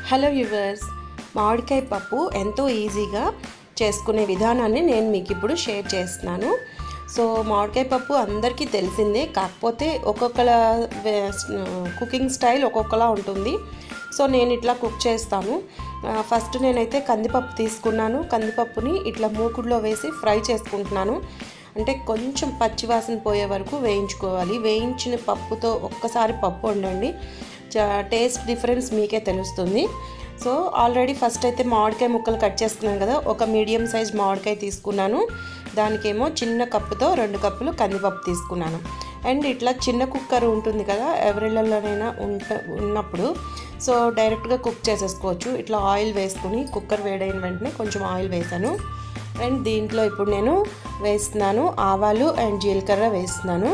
hello yours మామిడికాయ పప్పు ఎంతో ఈజీగా చేసుకునే విధానాన్ని నేను మీకు ఇప్పుడు షేర్ చేస్తున్నాను సో మామిడికాయ పప్పు అందరికీ తెలిసిందే కాకపోతే ఒక్కొక్కల కుకింగ్ స్టైల్ ఒక్కొక్కలా ఉంటుంది సో నేను ఇట్లా కుక్ చేస్తాను ఆ, ఫస్ట్ నేనైతే కందిపప్పు తీసుకున్నాను కందిపప్పుని ఇట్లా మూకుడులో వేసి ఫ్రై చేసుకుంటున్నాను అంటే కొంచెం పచ్చివాసన పోయే వరకు వేయించుకోవాలి వేయించిన పప్పుతో ఒక్కసారి పప్పు వండండి చా- టేస్ట్ డిఫరెన్స్ మీకే తెలుస్తుంది సో ఆల్రెడీ ఫస్ట్ అయితే మామిడికాయ ముక్కలు కట్ చేసుకున్నాను కదా ఒక మీడియం సైజ్ మామిడికాయ తీసుకున్నాను దానికేమో చిన్న కప్పుతో రెండు కప్పులు కందిపప్పు తీసుకున్నాను అండ్ ఇట్లా చిన్న కుక్కర్ ఉంటుంది కదా ఎవరిళ్ళలోనైనా ఉంట ఉన్నప్పుడు సో డైరెక్ట్గా కుక్ చేసేసుకోవచ్చు ఇట్లా ఆయిల్ వేసుకుని కుక్కర్ వేడైన వెంటనే కొంచెం ఆయిల్ వేసాను అండ్ దీంట్లో ఇప్పుడు నేను వేస్తున్నాను ఆవాలు అండ్ జీలకర్ర వేస్తున్నాను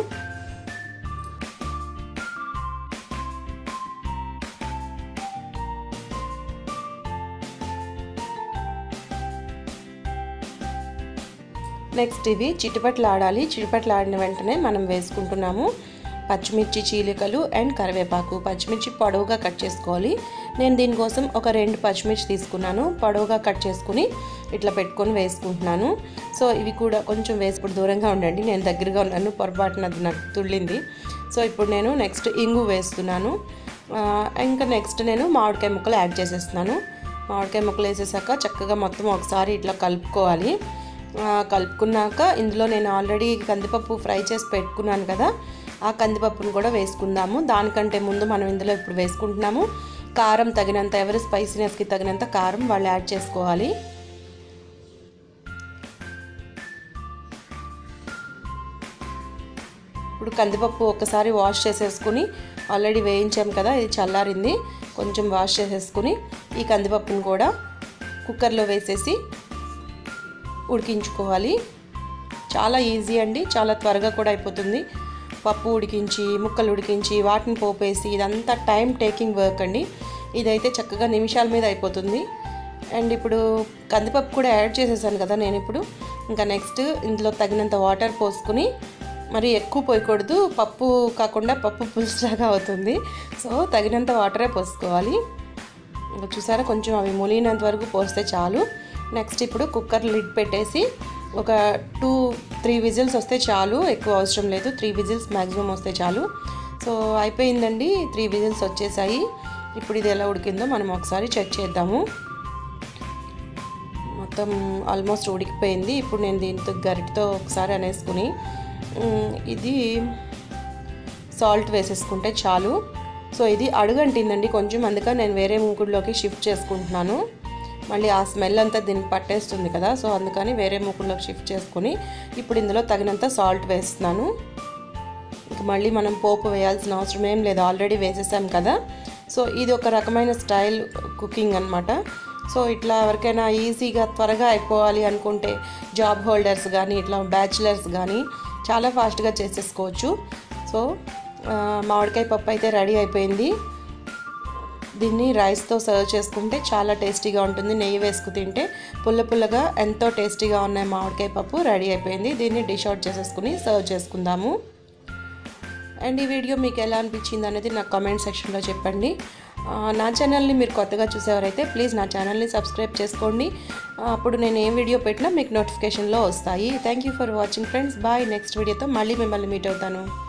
నెక్స్ట్ ఇవి చిటిపట్లు ఆడాలి చిటిపట్లు ఆడిన వెంటనే మనం వేసుకుంటున్నాము పచ్చిమిర్చి చీలికలు అండ్ కరివేపాకు పచ్చిమిర్చి పొడవుగా కట్ చేసుకోవాలి నేను దీనికోసం ఒక రెండు పచ్చిమిర్చి తీసుకున్నాను పొడవుగా కట్ చేసుకుని ఇట్లా పెట్టుకొని వేసుకుంటున్నాను సో ఇవి కూడా కొంచెం వేసుకుని దూరంగా ఉండండి నేను దగ్గరగా ఉన్నాను పొరపాటున అది నాకు తుళ్ళింది సో ఇప్పుడు నేను నెక్స్ట్ ఇంగు వేస్తున్నాను ఆ, ఇంకా నెక్స్ట్ నేను మామిడికాయ ముక్కలు యాడ్ చేసేస్తున్నాను మామిడికాయ ముక్కలు వేసేసాక చక్కగా మొత్తం ఒకసారి ఇట్లా కలుపుకోవాలి ఆ, కలుపుకున్నాక ఇందులో నేను ఆల్రెడీ కందిపప్పు ఫ్రై చేసి పెట్టుకున్నాను కదా ఆ కందిపప్పును కూడా వేసుకుందాము దానికంటే ముందు మనం ఇందులో ఇప్పుడు వేసుకుంటున్నాము కారం తగినంత ఎవరి స్పైసీనెస్కి తగినంత కారం వాళ్ళు యాడ్ చేసుకోవాలి ఇప్పుడు కందిపప్పు ఒకసారి వాష్ చేసేసుకుని ఆల్రెడీ వేయించాం కదా ఇది చల్లారింది కొంచెం వాష్ చేసేసుకుని ఈ కందిపప్పును కూడా కుక్కర్లో వేసేసి ఉడికించుకోవాలి చాలా ఈజీ అండి చాలా త్వరగా కూడా అయిపోతుంది పప్పు ఉడికించి ముక్కలు ఉడికించి వాటిని పోపేసి ఇదంతా టైం టేకింగ్ వర్క్ అండి ఇదైతే చక్కగా నిమిషాల మీద అయిపోతుంది అండ్ ఇప్పుడు కందిపప్పు కూడా యాడ్ చేసేసాను కదా నేను ఇప్పుడు ఇంకా నెక్స్ట్ ఇందులో తగినంత వాటర్ పోసుకుని మరి ఎక్కువ పోయకూడదు పప్పు కాకుండా పప్పు పులుసులాగా అవుతుంది సో తగినంత వాటరే పోసుకోవాలి ఇంకా చూసారా కొంచెం అవి ములిగినంత వరకు పోస్తే చాలు నెక్స్ట్ ఇప్పుడు కుక్కర్ లిడ్ పెట్టేసి ఒక టూ త్రీ విజిల్స్ వస్తే చాలు ఎక్కువ అవసరం లేదు త్రీ విజిల్స్ మ్యాక్సిమం వస్తే చాలు సో అయిపోయిందండి త్రీ విజిల్స్ వచ్చేసాయి ఇప్పుడు ఇది ఎలా ఉడికిందో మనం ఒకసారి చెక్ చేద్దాము మొత్తం ఆల్మోస్ట్ ఉడికిపోయింది ఇప్పుడు నేను దీంతో గరిటతో ఒకసారి అనేసుకుని ఉమ్, ఇది సాల్ట్ వేసేసుకుంటే చాలు సో ఇది అడుగంటిందండి కొంచెం అందుకని నేను వేరే మూకుడులోకి షిఫ్ట్ చేసుకుంటున్నాను మళ్ళీ ఆ స్మెల్ అంతా దీనికి పట్టేస్తుంది కదా సో అందుకని వేరే మూకుడులోకి షిఫ్ట్ చేసుకుని ఇప్పుడు ఇందులో తగినంత సాల్ట్ వేస్తున్నాను ఇంక మళ్ళీ మనం పోపు వేయాల్సిన అవసరం ఏం లేదు ఆల్రెడీ వేసేసాం కదా సో ఇది ఒక రకమైన స్టైల్ కుకింగ్ అనమాట సో ఇట్లా ఎవరికైనా ఈజీగా త్వరగా అయిపోవాలి అనుకుంటే జాబ్ హోల్డర్స్ కానీ ఇట్లా బ్యాచిలర్స్ కానీ చాలా ఫాస్ట్గా చేసేసుకోవచ్చు సో ఆ, మామిడికాయ పప్పు అయితే రెడీ అయిపోయింది దీన్ని రైస్తో సర్వ్ చేసుకుంటే చాలా టేస్టీగా ఉంటుంది నెయ్యి వేసుకు తింటే పుల్ల పుల్లగా ఎంతో టేస్టీగా ఉన్న మామిడికాయ పప్పు రెడీ అయిపోయింది దీన్ని డిష్ అవుట్ చేసేసుకుని సర్వ్ చేసుకుందాము అండ్ ఈ వీడియో మీకు ఎలా అనిపించింది అనేది నాకు కామెంట్ సెక్షన్లో చెప్పండి ఆ, నా ఛానల్ని మీరు కొత్తగా చూసేవారైతే ప్లీజ్ నా ఛానల్ని సబ్స్క్రైబ్ చేసుకోండి ఆ, అప్పుడు నేను ఏ వీడియో పెట్టినా మీకు నోటిఫికేషన్లో వస్తాయి thank you for watching friends bye next వీడియోతో మళ్ళీ మిమ్మల్ని మీట్ అవుతాను